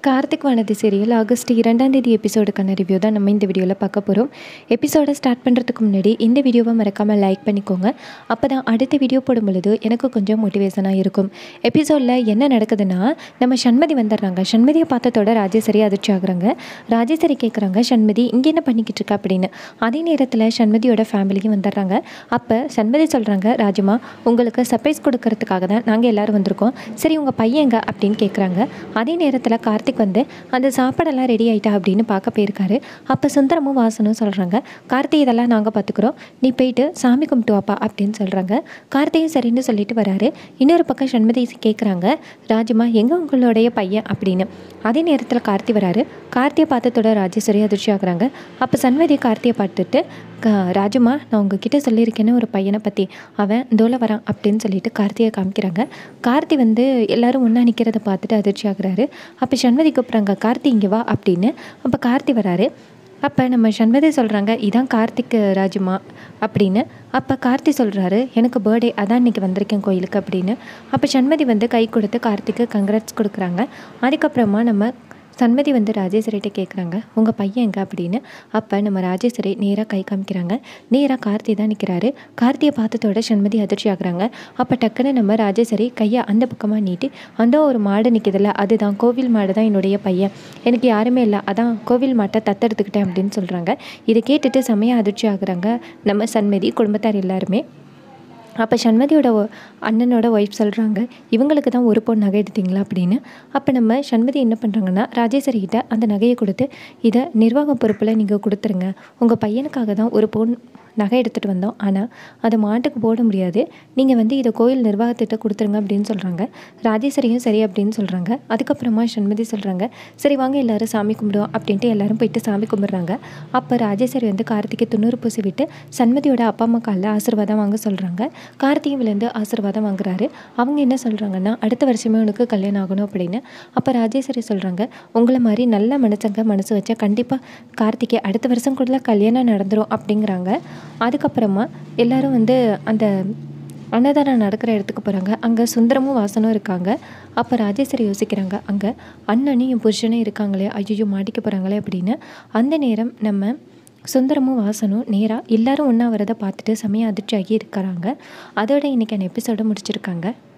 Karthik Vanathi serial August இரண்டாம் தேதி எபிசோடுக்கான review தான் நம்ம இந்த வீடியோவில் பார்க்க போகிறோம் எபிசோடை ஸ்டார்ட் பண்ணுறதுக்கு முன்னாடி இந்த வீடியோவை மறக்காமல் லைக் பண்ணிக்கோங்க அப்போ தான் அடுத்த வீடியோ போடும் பொழுது எனக்கு கொஞ்சம் மோட்டிவேஷனாக இருக்கும் எபிசோடில் என்ன நடக்குதுன்னா நம்ம சண்மதி வந்துடுறாங்க சண்மதியை பார்த்ததோட ராஜேஸ்வரி அதிர்ச்சி ஆகுறாங்க ராஜேஸ்வரி கேட்குறாங்க சண்மதி இங்கே என்ன பண்ணிக்கிட்டு இருக்க அப்படின்னு அதே நேரத்தில் சண்மதியோட ஃபேமிலியும் வந்துடுறாங்க அப்போ சண்மதி சொல்கிறாங்க ராஜமா உங்களுக்கு சர்ப்ரைஸ் கொடுக்கறதுக்காக தான் நாங்கள் எல்லோரும் வந்திருக்கோம் சரி உங்கள் பையங்க அப்படின்னு கேட்குறாங்க அதே நேரத்தில் கார்த்திக் வந்து அந்த சாப்பாடெல்லாம் ரெடி ஆயிட்டா அப்படின்னு பார்க்க போயிருக்காரு அப்போ சுந்தரமும் வாசனும் சொல்கிறாங்க கார்த்தி இதெல்லாம் நாங்கள் பார்த்துக்குறோம் நீ போயிட்டு சாமி கும்பிட்டு வாப்பா அப்படின்னு சொல்கிறாங்க கார்த்தியும் சரின்னு சொல்லிட்டு வராரு இன்னொரு பக்கம் சண்மதி கேட்குறாங்க ராஜமா எங்கே உங்களுடைய பையன் அப்படின்னு அதே நேரத்தில் கார்த்தி வராரு கார்த்தியை பார்த்ததோட ராஜேஸ்வரி அதிர்ச்சி ஆகுறாங்க அப்போ சண்மதி கார்த்தியை பார்த்துட்டு க ராஜுமா நான் உங்ககிட்ட சொல்லியிருக்கேன்னு ஒரு பையனை பற்றி அவன் தோலை வரான் அப்படின்னு சொல்லிட்டு கார்த்தியை காமிக்கிறாங்க கார்த்தி வந்து எல்லாரும் ஒன்றா நிற்கிறத பார்த்துட்டு அதிர்ச்சி ஆகுறாரு அப்போ சண்மதி கூப்பிட்றாங்க கார்த்தி இங்கே வா அப்படின்னு அப்போ கார்த்தி வராரு அப்போ நம்ம சண்மதி சொல்கிறாங்க இதான் கார்த்திக் ராஜுமா அப்படின்னு அப்போ கார்த்தி சொல்கிறாரு எனக்கு பர்த்டே அதான் இன்றைக்கி வந்திருக்கேன் கோயிலுக்கு அப்படின்னு அப்போ சண்மதி வந்து கை கொடுத்து கார்த்திக்கு கங்க்ராட்ஸ் கொடுக்குறாங்க அதுக்கப்புறமா நம்ம சண்மதி வந்து ராஜேஸ்வரிகிட்ட கேட்குறாங்க உங்கள் பையன் எங்கே அப்படின்னு அப்போ நம்ம ராஜேஸ்வரி நேராக கை காமிக்கிறாங்க நேராக கார்த்தி தான் நிற்கிறாரு கார்த்தியை பார்த்ததோட சண்மதி அதிர்ச்சி ஆகுறாங்க அப்போ டக்குன்னு நம்ம ராஜேஸ்வரி கையை அந்த பக்கமாக நீட்டி அந்த ஒரு மாடு நிற்கிதுல்ல அதுதான் கோவில் மாடு தான் என்னுடைய பையன் எனக்கு யாருமே இல்லை அதான் கோவில் மாட்டை தத்தெடுத்துக்கிட்டேன் அப்படின்னு சொல்கிறாங்க இதை கேட்டுட்டு செமையாக அதிர்ச்சி ஆகுறாங்க நம்ம சண்மதி குடும்பத்தார் எல்லாருமே அப்போ சண்மதியோட ஒ- அண்ணனோட ஒய்ஃப் சொல்கிறாங்க இவங்களுக்கு தான் ஒரு பொண்ணு நகை எடுத்தீங்களா அப்படின்னு அப்போ நம்ம சண்மதி என்ன பண்ணுறாங்கன்னா ராஜேஸ்வரி கிட்ட அந்த நகையை கொடுத்து இதை நிர்வாக பொறுப்பில் நீங்கள் கொடுத்துருங்க உங்கள் பையனுக்காக தான் ஒரு பொன் நகை எடுத்துகிட்டு வந்தோம் ஆனால் அதை மாட்டுக்கு போட முடியாது நீங்கள் வந்து இதை கோயில் நிர்வாகத்திட்ட கொடுத்துருங்க அப்படின்னு சொல்கிறாங்க ராஜேஸ்வரியும் சரி அப்படின்னு சொல்கிறாங்க அதுக்கப்புறமா சண்மதி சொல்கிறாங்க சரி வாங்க எல்லாரும் சாமி கும்பிடுவோம் அப்படின்ட்டு எல்லாரும் போயிட்டு சாமி கும்பிட்றாங்க அப்போ ராஜேஸ்வரி வந்து கார்த்திகை துண்ணூறு பூசி விட்டு சண்மதியோட அப்பா அம்மா காலில் ஆசீர்வாதம் வாங்க சொல்கிறாங்க கார்த்திகை விழுந்து ஆசீர்வாதம் வாங்குறாரு அவங்க என்ன சொல்கிறாங்கன்னா அடுத்த வருஷமே உனக்கு கல்யாணம் ஆகணும் அப்படின்னு அப்போ ராஜேஸ்வரி சொல்கிறாங்க உங்களை மாதிரி நல்ல மனுஷங்க மனசு வச்சா கண்டிப்பாக கார்த்திகை அடுத்த வருஷம் கூட கல்யாணம் நடந்துரும் அப்படிங்கிறாங்க அதுக்கப்புறமா எல்லாரும் வந்து அந்த அன்னதானம் நடக்கிற இடத்துக்கு போகிறாங்க அங்கே சுந்தரமும் வாசனும் இருக்காங்க அப்போ ராஜேஸ்வரி யோசிக்கிறாங்க அங்கே அண்ணனும் என் புருஷனும் இருக்காங்களே ஐயோ மாட்டிக்க போகிறாங்களே அப்படின்னு அந்த நேரம் நம்ம சுந்தரமும் வாசனும் நேராக எல்லாரும் ஒன்றா வரதை பார்த்துட்டு செமையாக அதிர்ச்சியாகி இருக்கிறாங்க அதோட இன்றைக்கான எபிசோட முடிச்சிருக்காங்க